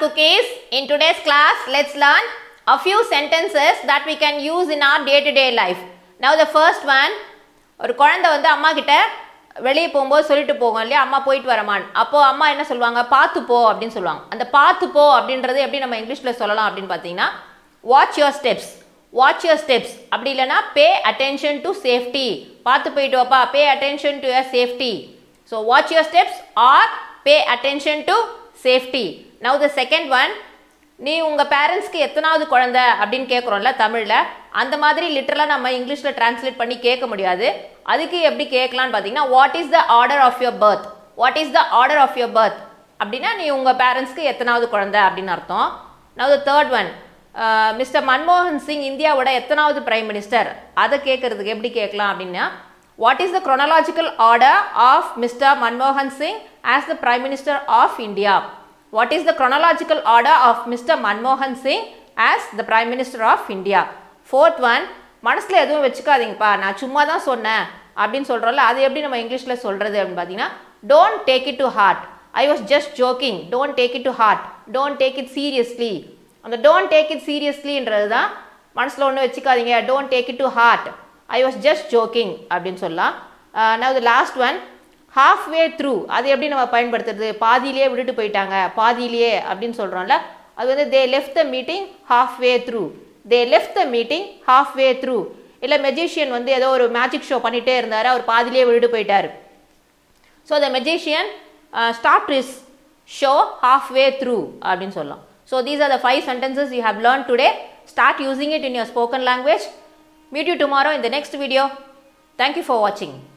cookies. In today's class, let's learn a few sentences that we can use in our day-to-day life. Now the first one, ஒரு குழந்தை வந்து அம்மா கிட்ட வெளியே போகும்போது சொல்லிட்டு போகும் இல்லையா அம்மா போயிட்டு வரமான் அப்போ அம்மா என்ன சொல்லுவாங்க பார்த்து போ அப்படின்னு சொல்லுவாங்க அந்த பார்த்து போ அப்படின்றது எப்படி நம்ம இங்கிலீஷில் சொல்லலாம் அப்படின்னு பார்த்தீங்கன்னா watch your steps watch your steps அப்படி இல்லைன்னா பே அட்டென்ஷன் டு சேஃப்டி பார்த்து போயிட்டு வாப்பா pay attention to your safety so watch your steps or pay attention to safety now the second one நீ உங்கள் பேரண்ட்ஸ்க்கு எத்தனாவது குழந்தை அப்படின்னு கேட்குறோம்ல தமிழில் அந்த மாதிரி லிட்டரலாக நம்ம இங்கிலீஷில் டிரான்ஸ்லேட் பண்ணி கேட்க முடியாது அதுக்கு எப்படி கேட்கலான்னு பார்த்தீங்கன்னா what is the order of your birth what is the order of your birth அப்படின்னா நீ உங்கள் பேரண்ட்ஸ்க்கு எத்தனாவது குழந்தை அப்படின்னு அர்த்தம் now the third one mister மன்மோகன் சிங் இந்தியாவோட எத்தனாவது பிரைம் மினிஸ்டர் அதை கேட்கறதுக்கு எப்படி கேட்கலாம் அப்படின்னா what is the chronological order of mister மன்மோகன் Singh as the prime minister of India what is the chronological order of mister மன்மோகன் Singh as the prime minister of India fourth one மனசில் எதுவும் வச்சுக்காதீங்கப்பா நான் சும்மா தான் சொன்னேன் அப்படின்னு சொல்கிறோம்ல அது எப்படி நம்ம இங்கிலீஷில் சொல்கிறது அப்படின்னு பார்த்தீங்கன்னா don't take it to heart I was just joking don't take it to heart don't take it seriously அந்த டோன்ட் டேக் இட் சீரியஸ்லின்றது தான் மனசில் ஒன்றும் வச்சுக்காதீங்க don't take it to heart I was just joking அப்படின்னு சொல்லலாம் நான் last one half way through அது எப்படி நம்ம பயன்படுத்துறது பாதியிலேயே விட்டுட்டு போயிட்டாங்க பாதியிலேயே அப்படின்னு சொல்கிறோம்ல அது வந்து they left the meeting half way through they left the meeting half way through இல்லை மெஜிஷியன் வந்து ஏதோ ஒரு மேஜிக் ஷோ பண்ணிகிட்டே இருந்தார் அவர் பாதியிலேயே விட்டுட்டு போயிட்டார் so the magician start is show half way through அப்படின்னு சொல்லலாம் so these are the five sentences you have learned today start using it in your spoken language meet you tomorrow in the next video thank you for watching